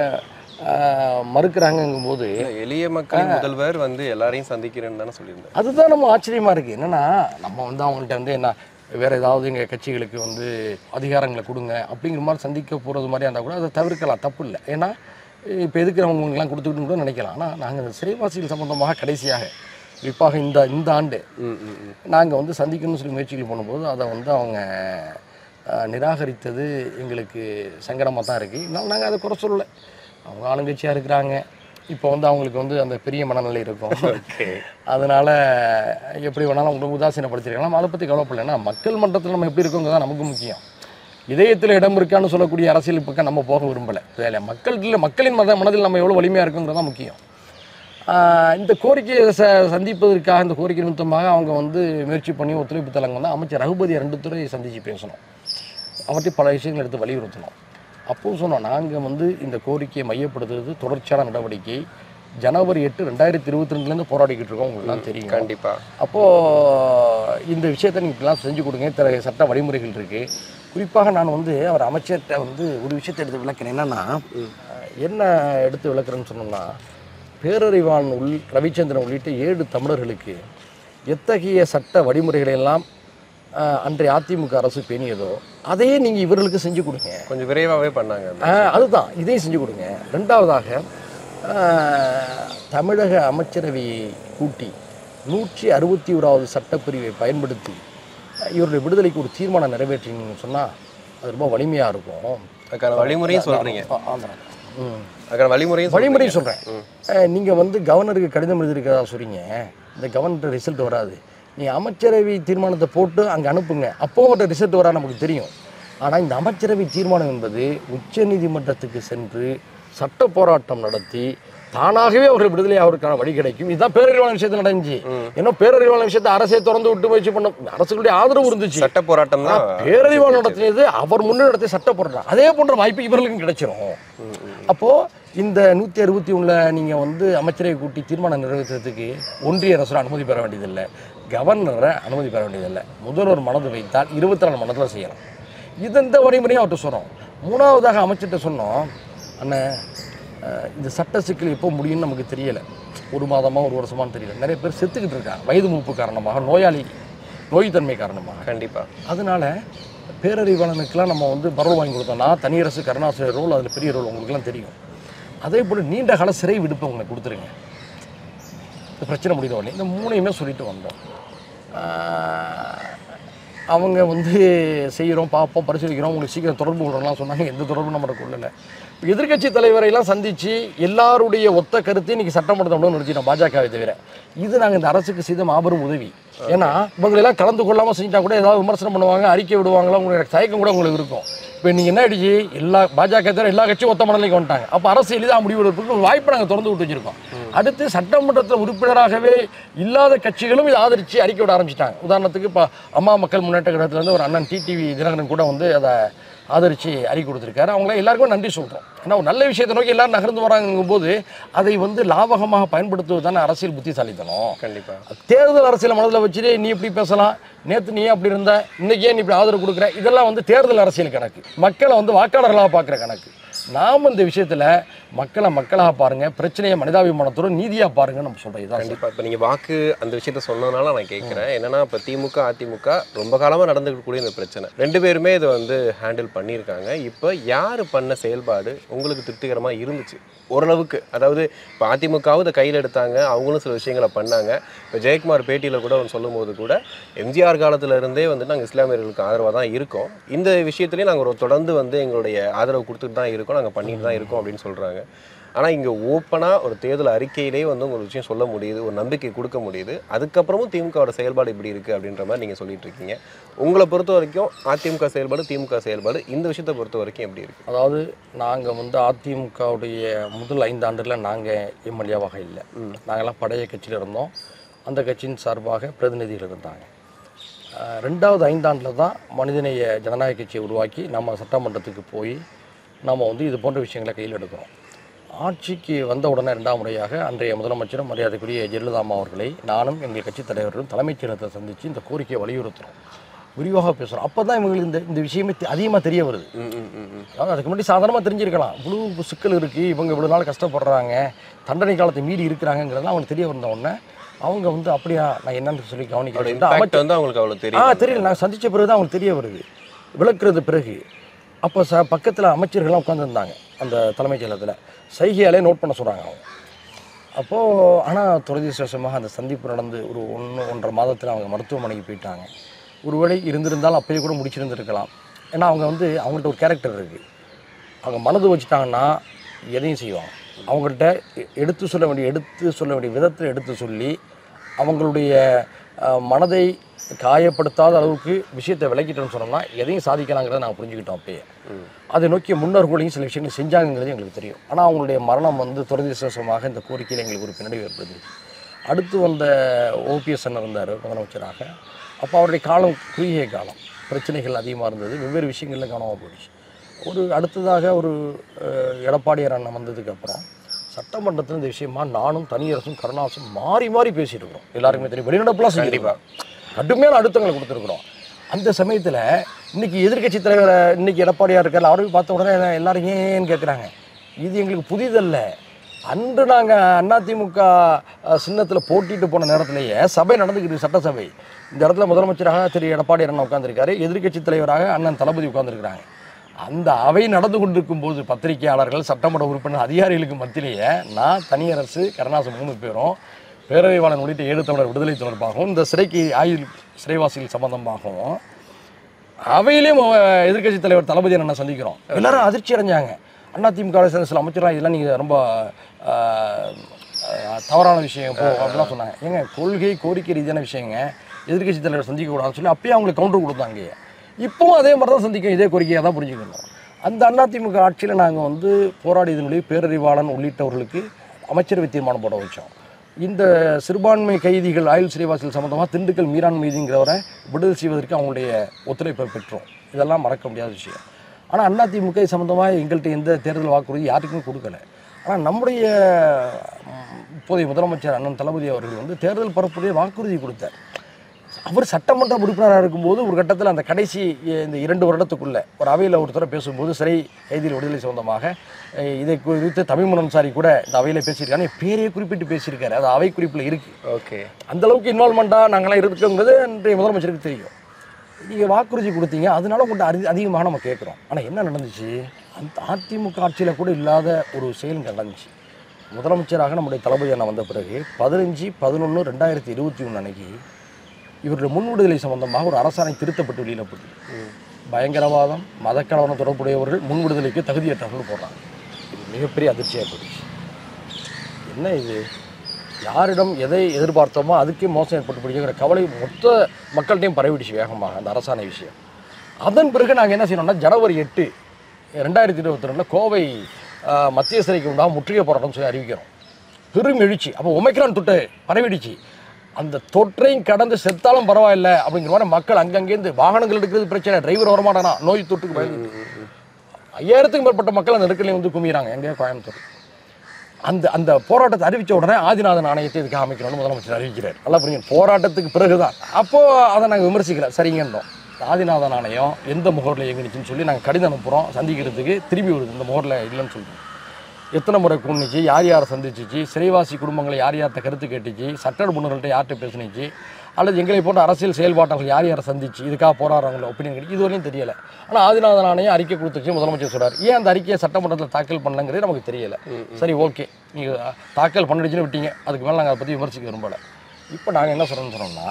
ஆஹ் மறுக்கிறாங்கங்கும்போது எளிய மக்களின் முதல்வர் வந்து எல்லாரையும் சந்திக்கிறேன்னு தானே சொல்லியிருந்தார் அதுதான் நம்ம ஆச்சரியமா இருக்கு என்னன்னா நம்ம வந்து அவங்கள்ட்ட வந்து என்ன வேற ஏதாவது எங்கள் கட்சிகளுக்கு வந்து அதிகாரங்களை கொடுங்க அப்படிங்கிற மாதிரி சந்திக்க போகிறது மாதிரி இருந்தால் கூட அதை தவிர்க்கலாம் தப்பு இல்லை ஏன்னா இப்போ எதுக்குறவங்களுக்குலாம் கொடுத்துக்கிட்டு கூட நினைக்கலாம் ஆனால் நாங்கள் இந்த சிறைவாசிகள் சம்பந்தமாக கடைசியாக குறிப்பாக இந்த இந்த ஆண்டு ம் ம் ம் நாங்கள் வந்து சந்திக்கணும்னு சொல்லி முயற்சிகள் பண்ணும்போது அதை வந்து அவங்க அஹ், நிராகரித்தது எங்களுக்கு சங்கடமாக தான் இருக்குது இருந்தாலும் நாங்கள் அதை குறை சொல்லலை அவங்க ஆளுங்கட்சியாக இருக்கிறாங்க இப்போ வந்து அவங்களுக்கு வந்து அந்த பெரிய மனநிலை இருக்கும் அதனால் எப்படி வேணாலும் அவங்க உதாசீனப்படுத்திருக்கலாம் நம்ம அதை பற்றி கவலைப்படல ஏன்னா மக்கள் மன்றத்தில் நம்ம எப்படி இருக்கோங்கிறது தான் நமக்கு முக்கியம் இதயத்தில் இடம் இருக்கான்னு சொல்லக்கூடிய அரசியல் பக்கம் நம்ம போக விரும்பலை வேலை மக்கள் மக்களின் மத மனதில் நம்ம எவ்வளோ வலிமையாக இருக்குங்கிறது தான் முக்கியம் ஆஹ் இந்த கோரிக்கையை ச சந்திப்பதற்காக இந்த கோரிக்கை நிமித்தமாக அவங்க வந்து முயற்சி பண்ணி ஒத்துழைப்பு தலங்க வந்து அமைச்சர் ரகுபதி ரெண்டு துறை சந்தித்து பேசணும் அவர்கிட்ட பல விஷயங்கள் எடுத்து வலியுறுத்தணும் அப்போது சொன்னோம் நாங்கள் வந்து இந்த கோரிக்கையை மையப்படுத்துறது தொடர்ச்சியான நடவடிக்கை ஜனவரி எட்டு ரெண்டாயிரத்தி இருபத்தி ரெண்டுலேருந்து போராடிக்கிட்டு இருக்கோம் உங்களுக்குலாம் தெரியும் கண்டிப்பா அப்போது இந்த விஷயத்தை நீங்கள் இப்படிலாம் செஞ்சு கொடுங்க இத்தகைய சட்ட வழிமுறைகள் இருக்குது குறிப்பாக நான் வந்து அவர் அமைச்சர்கிட்ட வந்து ஒரு விஷயத்தை எடுத்து விளக்கிறேன் என்னென்னா என்ன எடுத்து விளக்குறேன்னு சொன்னோம்னா பேரறிவாளன் உள் ரவிச்சந்திரன் உள்ளிட்ட ஏழு தமிழர்களுக்கு எத்தகைய சட்ட வழிமுறைகளை எல்லாம் அஹ், அன்றைய அதிமுக அரசு பேணியதோ அதையே நீங்கள் இவர்களுக்கு செஞ்சு கொடுங்க கொஞ்சம் விரைவாகவே பண்ணாங்க ஆ, அதுதான் இதையும் செஞ்சு கொடுங்க ரெண்டாவதாக ஆ, தமிழக அமைச்சரவை கூட்டி நூற்றி அறுபத்தி ஓராவது சட்டப்பிரிவை பயன்படுத்தி இவருடைய விடுதலைக்கு ஒரு தீர்மானம் நிறைவேற்றினீங்கன்னு சொன்னால் அது ரொம்ப வலிமையாக இருக்கும் அதுக்கான வழிமுறையும் சொல்றீங்க ஆ, ஆமாம். ம் அதுக்கான வழிமுறையும் வழிமுறை சொல்றீங்க. சொல்கிறேன் நீங்கள் வந்து கவர்னருக்கு கடிதம் எழுதியிருக்கிறதா சொல்றீங்க இந்த கவர்னர் ரிசல்ட் வராது நீங்கள் அமைச்சரவை தீர்மானத்தை போட்டு அங்கே அனுப்புங்க அப்போ அவர்கிட்ட ரிசல்ட் வரா நமக்கு தெரியும் ஆனால் இந்த அமைச்சரவை தீர்மானம் என்பது உச்சநீதிமன்றத்துக்கு சென்று சட்ட போராட்டம் நடத்தி தானாகவே அவர்கள் விடுதலை அவருக்கான வழி கிடைக்கும் இதுதான் பேரறிவாளன் விஷயத்தில் நடந்துச்சு ஏன்னா பேரறிவாளன் விஷயத்தை அரசே திறந்து விட்டு முயற்சி பண்ண அரசுகளுடைய ஆதரவு இருந்துச்சு சட்ட போராட்டம் தான் பேரறிவாளன் நடத்தியது அவர் முன்னே நடத்திய சட்ட போராட்டம் அதே போன்ற வாய்ப்பு இவர்களுக்கும் கிடைச்சிரும் அப்போ இந்த நூற்றி அறுபத்தி ஒன்றில் நீங்கள் வந்து அமைச்சரவை கூட்டி தீர்மானம் நிறைவேற்றுறதுக்கு ஒன்றிய அரசு அனுமதி பெற வேண்டியதில்லை கவர்னரை அனுமதி பெற வேண்டியதில்லை முதல்வர் மனது வைத்தால் இருபத்தி நாலு மனதில் செய்யலாம் இது இந்த வழிமுறையும் அவர்கிட்ட சொன்னோம் மூணாவதாக அமைச்சர்கிட்ட சொன்னோம் அண்ணன் அஹ், இந்த சட்ட சிக்கல் எப்போ முடியும்னு நமக்கு தெரியலை ஒரு மாதமா ஒரு வருஷமான்னு தெரியல நிறைய பேர் செத்துக்கிட்டு இருக்காங்க வயது மூப்பு காரணமாக நோயாளி நோய் தன்மை காரணமாக கண்டிப்பா அதனால பேரறிவாளனுக்கெல்லாம் நம்ம வந்து பரவல் வாங்கி கொடுத்தோம்னா தனியரசு கருணாசிரியர் ரோல் அதில் பெரிய ரோல் உங்களுக்குலாம் தெரியும் அதே போல் நீண்ட கால சிறை விடுப்பு உங்களுக்கு கொடுத்துருங்க இந்த பிரச்சனை முடிந்த உடனே இந்த மூணையுமே சொல்லிட்டு வந்தோம் ஆஹ் அவங்க வந்து செய்கிறோம் பார்ப்போம் பரிசீலிக்கிறோம் உங்களுக்கு சீக்கிரம் தொடர்பு கொள்ளலாம் சொன்னாங்க எந்த தொடர்பும் நம்ம கொள்ளலை எதிர்க்கட்சி தலைவரையெல்லாம் சந்தித்து எல்லாருடைய ஒத்த கருத்தையும் இன்னைக்கு சட்டமன்றத்தை நிறுத்திட்டோம் பாஜகவை தவிர இது நாங்கள் இந்த அரசுக்கு செய்த மாபெரும் உதவி ஏன்னா இவங்களெல்லாம் கலந்து கொள்ளாமல் செஞ்சுட்டா கூட ஏதாவது விமர்சனம் பண்ணுவாங்க அறிக்கை விடுவாங்களா உங்களுக்கு தயக்கம் கூட உங்களுக்கு இருக்கும் இப்போ நீங்கள் என்ன ஆயிடுச்சு எல்லா பாஜக தவிர எல்லா கட்சியும் ஒத்த மனநிலைக்கு வந்துட்டாங்க அப்போ அரசு எளிதாக முடிவு எடுப்பதற்கு ஒரு வாய்ப்பை நாங்கள் திறந்து விட்டு வச்சிருக்கோம் அடுத்து சட்டமன்றத்தில் உறுப்பினராகவே இல்லாத கட்சிகளும் இதை ஆதரித்து அறிக்கை விட ஆரம்பிச்சிட்டாங்க உதாரணத்துக்கு இப்போ அம்மா மக்கள் முன்னேற்ற கழகத்துலேருந்து ஒரு அண்ணன் டிடிவி தினகரன் கூட வந்து அதை ஆதரித்து அறிக்கை கொடுத்துருக்காரு அவங்கள எல்லாருக்கும் நன்றி சொல்கிறோம் ஏன்னா ஒரு நல்ல விஷயத்தை நோக்கி எல்லாரும் நகர்ந்து வராங்கும் போது அதை வந்து லாபகமாக பயன்படுத்துவது தானே அரசியல் புத்திசாலித்தனம் கண்டிப்பா தேர்தல் அரசியலை மனதில் வச்சுட்டு நீ இப்படி பேசலாம் நேற்று நீ ஏன் அப்படி இருந்த இன்னைக்கு ஏன் நீ இப்படி ஆதரவு கொடுக்குற இதெல்லாம் வந்து தேர்தல் அரசியல் கணக்கு மக்களை வந்து வாக்காளர்களாக பார்க்குற கணக்கு நாம் இந்த விஷயத்தில் மக்களை மக்களாக பாருங்கள் பிரச்சனையை மனிதாபிமானத்தோட நீதியாக பாருங்கன்னு நம்ம சொல்கிறோம் இதான் கண்டிப்பா இப்போ நீங்க வாக்கு அந்த விஷயத்த சொன்னதுனால நான் கேட்குறேன் என்னன்னா இப்போ திமுக அதிமுக ரொம்ப காலமா நடந்துக்கக்கூடிய இந்த பிரச்சனை ரெண்டு பேருமே இதை வந்து ஹேண்டில் பண்ணியிருக்காங்க இப்போ யார் பண்ண செயல்பாடு உங்களுக்கு திருப்திகரமா இருந்துச்சு ஓரளவுக்கு அதாவது இப்போ அதிமுகவும் இதை கையில் எடுத்தாங்க அவங்களும் சில விஷயங்களை பண்ணாங்க இப்போ ஜெயக்குமார் பேட்டியில் கூட அவன் சொல்லும்போது கூட எம்ஜிஆர் காலத்துல இருந்தே வந்து நாங்கள் இஸ்லாமியர்களுக்கு ஆதரவாக தான் இருக்கோம் இந்த விஷயத்துலேயே நாங்கள் ஒரு தொடர்ந்து வந்து எங்களுடைய ஆதரவு கொடுத்துட்டு தான் இருக்கோம் நாங்கள் பண்ணிட்டு தான் இருக்கோம் அப்படின்னு சொல்கிறாங்க ஆனால் இங்கே ஓப்பனாக ஒரு தேர்தல் அறிக்கையிலே வந்து ஒரு விஷயம் சொல்ல முடியுது ஒரு நம்பிக்கை கொடுக்க முடியுது அதுக்கப்புறமும் திமுகவோட செயல்பாடு இப்படி இருக்குது அப்படின்ற மாதிரி நீங்கள் சொல்லிட்டு இருக்கீங்க உங்களை பொறுத்த வரைக்கும் அதிமுக செயல்பாடு திமுக செயல்பாடு இந்த விஷயத்தை பொறுத்த வரைக்கும் எப்படி இருக்குது அதாவது நாங்கள் வந்து அதிமுகவுடைய முதல் ஐந்து ஆண்டுல நாங்கள் எம்எல்ஏவாக இல்லை நாங்கள்லாம் பழைய கட்சியில் இருந்தோம் அந்த கட்சியின் சார்பாக பிரதிநிதிகள் இருந்தாங்க அஹ் ரெண்டாவது ஐந்தாண்டில் தான் மனிதநேய ஜனநாயக கட்சியை உருவாக்கி நம்ம சட்டமன்றத்துக்கு போய் நம்ம வந்து இது போன்ற விஷயங்களை கையில் எடுக்கிறோம் ஆட்சிக்கு வந்த உடனே ரெண்டாம் முறையாக அன்றைய முதலமைச்சரும் மரியாதைக்குரிய ஜெயலலிதா அம்மா அவர்களை நானும் எங்கள் கட்சித் தலைவர்களும் தலைமைச் செயலகத்தை சந்தித்து இந்த கோரிக்கையை வலியுறுத்துகிறோம் விரிவாக பேசுகிறோம் அப்போ தான் இவங்களுக்கு இந்த இந்த விஷயமே அதிகமாக தெரிய வருது அதாவது அதுக்கு முன்னாடி சாதாரணமாக தெரிஞ்சிருக்கலாம் இவ்வளோ சிக்கல் இருக்குது இவங்க இவ்வளோ நாள் கஷ்டப்படுறாங்க தண்டனை காலத்தை மீறி இருக்கிறாங்கிறதெல்லாம் அவங்களுக்கு தெரிய வந்த உடனே அவங்க வந்து அப்படியா நான் என்னன்னு சொல்லி அதோட கவனிக்கிறேன் இம்பாக்ட் வந்து அவங்களுக்கு அவ்வளோ ஆ தெரியும் தெரியல நான் சந்தித்த பிறகு தான் அவங்களுக்கு தெரிய வருது விளக்குறது பிறகு அப்போ ச பக்கத்தில் அமைச்சர்கள்லாம் உட்காந்துருந்தாங்க அந்த தலைமைச் செயலகத்தில் சைகையாலே நோட் பண்ண சொல்கிறாங்க அவங்க அப்போது ஆனால் துரதிருஷ்டவசமாக அந்த சந்திப்பு நடந்து ஒரு ஒன்று ஒன்றரை மாதத்தில் அவங்க மருத்துவமனைக்கு போயிட்டாங்க ஒருவேளை இருந்திருந்தாலும் அப்பயே கூட முடிச்சிருந்துருக்கலாம் ஏன்னா அவங்க வந்து அவங்கள்ட்ட ஒரு கேரக்டர் இருக்குது அவங்க மனது வச்சுட்டாங்கன்னா எதையும் செய்வாங்க அவங்கள்ட்ட எ- எடுத்து சொல்ல வேண்டிய எடுத்து சொல்ல வேண்டிய விதத்தில் எடுத்து சொல்லி அவங்களுடைய அஹ், மனதை காயப்படுத்தாத அளவுக்கு விஷயத்தை விளக்கிட்டோம்னு சொன்னோம்னா எதையும் சாதிக்கலாங்கிறத நாங்கள் புரிஞ்சுக்கிட்டோம் அப்பயே அதை நோக்கிய முன்னோர்களையும் சில விஷயங்கள் செஞ்சாங்கிறது எங்களுக்கு தெரியும் ஆனால் அவங்களுடைய மரணம் வந்து துரதிருஷ்டவசமாக இந்த கோரிக்கையில் எங்களுக்கு ஒரு பின்னடைவு ஏற்படுத்துச்சு அடுத்து வந்த ஓபிஎஸ் அண்ணன் இருந்தார் முதலமைச்சராக அப்போ அவருடைய காலம் குறுகிய காலம் பிரச்சனைகள் அதிகமாக இருந்தது வெவ்வேறு விஷயங்களில் காணாமல் போயிடுச்சு ஒரு அடுத்ததாக ஒரு அஹ், எடப்பாடியார் அண்ணன் வந்ததுக்கு அப்புறம் சட்டமன்றத்தில் இந்த விஷயமா நானும் தனியரசும் கருணாசும் மாறி மாறி பேசிட்டு இருக்கிறோம் எல்லாருக்குமே தெரியும் வெளிநடப்புலாம் கண்டிப்பாக கடுமையான அழுத்தங்களை கொடுத்துருக்குறோம் அந்த சமயத்தில் இன்னைக்கு எதிர்க்கட்சி தலைவர் இன்னைக்கு எடப்பாடியார் இருக்கார் அவரையும் பார்த்த உடனே எல்லாரும் ஏன்னு கேட்குறாங்க இது எங்களுக்கு புதிதல்ல அன்று நாங்கள் அதிமுக சின்னத்தில் போட்டிட்டு போன நேரத்திலேயே சபை நடந்துக்கிட்டு சட்டசபை இந்த இடத்துல முதலமைச்சராக திரு எடப்பாடி அண்ணன் உட்காந்துருக்காரு எதிர்க்கட்சி தலைவராக அண்ணன் தளபதி உட்காந்துருக்கிறாங்க அந்த அவை நடந்து கொண்டிருக்கும் போது பத்திரிகையாளர்கள் சட்டமன்ற உறுப்பினர் அதிகாரிகளுக்கு மத்தியிலேயே நான் தனியரசு கருணாசு மூணு பேரும் பேரவைவாளன் உள்ளிட்ட ஏழு தமிழர் விடுதலை தொடர்பாகவும் இந்த சிறைக்கு ஆயுள் சிறைவாசிகள் சம்பந்தமாகவும் அவையிலேயும் எதிர்க்கட்சி தலைவர் தளபதி அண்ணனை சந்திக்கிறோம் எல்லாரும் அதிர்ச்சி அடைஞ்சாங்க அதிமுக ல சில சில அமைச்சர்லாம் இதெல்லாம் நீங்கள் ரொம்ப ஆஹ், ஆஹ், தவறான விஷயம் போ அப்படிலாம் சொன்னாங்க ஏங்க கொள்கை கோரிக்கை ரீதியான விஷயங்க எதிர்க்கட்சி தலைவர் சந்திக்க கூடாதுன்னு சொல்லி அப்பயே அவங்களுக்கு கவுண்டர் கொடுத்தாங்க இப்போவும் அதே மாதிரி தான் சந்திக்கும் இதே கோரிக்கையாக தான் புரிஞ்சுக்கணும் அந்த அதிமுக ஆட்சியில் நாங்கள் வந்து போராடியதனுடைய பேரறிவாளன் உள்ளிட்டவர்களுக்கு அமைச்சரவை தீர்மானம் போட வச்சோம் இந்த சிறுபான்மை கைதிகள் ஆயுள் சிறைவாசல் சம்மந்தமாக திண்டுக்கல் மீரான் மீதிங்கிறவரை விடுதலை செய்வதற்கு அவங்களுடைய ஒத்துழைப்பை பெற்றோம் இதெல்லாம் மறக்க முடியாத விஷயம் ஆனால் அதிமுக இது சம்மந்தமாக எங்கள்கிட்ட எந்த தேர்தல் வாக்குறுதி யாருக்குமே கொடுக்கல ஆனால் நம்முடைய ம், இப்போதைய முதலமைச்சர் அண்ணன் தளபதி அவர்கள் வந்து தேர்தல் பரப்புடைய வாக்குறுதி கொடுத்தார் அவர் சட்டமன்ற உறுப்பினராக இருக்கும்போது ஒரு கட்டத்தில் அந்த கடைசி அஹ், இந்த இரண்டு வருடத்துக்குள்ள ஒரு அவையில் ஒருத்தர பேசும்போது சிறை கைதிகள் விடுதலை சம்பந்தமாக அஹ், இதை குறித்து தமிழ் அன்சாரி கூட இந்த அவையில் பேசியிருக்காங்க பேரே குறிப்பிட்டு பேசியிருக்காரு அது அவை குறிப்பில் இருக்குது ஓகே அந்த அளவுக்கு இன்வால்மெண்ட்டாக நாங்களாம் இருக்கோங்கிறது இன்றைய முதலமைச்சருக்கு தெரியும் நீங்கள் வாக்குறுதி கொடுத்தீங்க அதனால உங்கள்கிட்ட அதி அதிகமாக நம்ம கேட்குறோம் ஆனால் என்ன நடந்துச்சு அந்த அதிமுக ஆட்சியில் கூட இல்லாத ஒரு செயல் இங்க நடந்துச்சு முதலமைச்சராக நம்முடைய தளபதி அண்ணா வந்த பிறகு பதினஞ்சு பதினொன்று ரெண்டாயிரத்தி இருபத்தி ஒன்று அன்னைக்கு இவருடைய முன் விடுதலை சம்பந்தமாக ஒரு அரசாணை திருத்தப்பட்டு வெளியிடப்பட்டது பயங்கரவாதம் மதக்கலவரம் தொடர்புடையவர்கள் முன் விடுதலைக்கு தகுதியற்றவர்கள் போடுறாங்க இது மிகப்பெரிய அதிர்ச்சியாக போயிடுச்சு என்ன இது யாரிடம் எதை எதிர்பார்த்தோமோ அதுக்கே மோசம் ஏற்பட்டு பிடிக்கிற கவலை மொத்த மக்கள்கிட்டையும் பரவிடுச்சு வேகமாக அந்த அரசாணை விஷயம் அதன் பிறகு நாங்கள் என்ன செய்யணும்னா ஜனவரி எட்டு ரெண்டாயிரத்தி இருபத்தி ரெண்டில் கோவை ஆஹ், மத்திய சிறைக்கு உண்டாக முற்றுகை போராட்டம் சொல்லி அறிவிக்கிறோம் பெரும் எழுச்சி அப்போ ஒமைக்ரான் தொட்டு பரவிடுச்சு அந்த தொற்றையும் கடந்து செத்தாலும் பரவாயில்ல அப்படிங்கிற மாதிரி மக்கள் அங்கங்கேருந்து வாகனங்கள் எடுக்கிறது பிரச்சனை டிரைவர் வரமாட்டானா நோய் தொட்டுக்கு பயந்து ஐயாயிரத்துக்கும் மேற்பட்ட மக்கள் அந்த நெருக்கலையும் வந்து குமிகிறாங்க எங்கே கோயம்புத்தூர் அந்த அந்த போராட்டத்தை அறிவித்த உடனே ஆதிநாதன் ஆணையத்தை இதுக்கு அமைக்கணும்னு முதலமைச்சர் அறிவிக்கிறார் நல்லா புரியுங்க போராட்டத்துக்கு பிறகுதான் அப்போது அதை நாங்கள் விமர்சிக்கல சரிங்கன்றோம் ஆதிநாதன் ஆணையம் எந்த முகரில் இயங்குனுச்சுன்னு சொல்லி நாங்கள் கடிதம் அனுப்புகிறோம் சந்திக்கிறதுக்கு திரும்பி வருது இந்த முகரில் இல்லைன்னு சொல்லிட்டு எத்தனை முறை கூண்டுச்சு யார் யாரை சந்திச்சிச்சு சிறைவாசி குடும்பங்களை யார் யார்கிட்ட கருத்து கேட்டுச்சு சட்ட நிபுணர்கள்ட்ட யார்கிட்ட பேசுனுச்சு அல்லது எங்களை போன்ற அரசியல் செயல்பாட்டாளர்கள் யார் யாரை சந்திச்சு இதுக்காக போராடுறாங்களோ ஒப்பீனியன் கிடைக்கும் இதுவரையும் தெரியல ஆனால் ஆதிநாதன் ஆணையம் அறிக்கை கொடுத்துச்சு முதலமைச்சர் சொல்றார் ஏன் அந்த அறிக்கையை சட்டமன்றத்தில் தாக்கல் பண்ணலங்கிறது நமக்கு தெரியல சரி ஓகே நீங்கள் தாக்கல் பண்ணிடுச்சுன்னு விட்டீங்க அதுக்கு மேலே நாங்கள் அதை பற்றி விமர்சிக்க விரும்பலை இப்போ நாங்கள் என்ன சொல்கிறோம்னு சொன்னோம்னா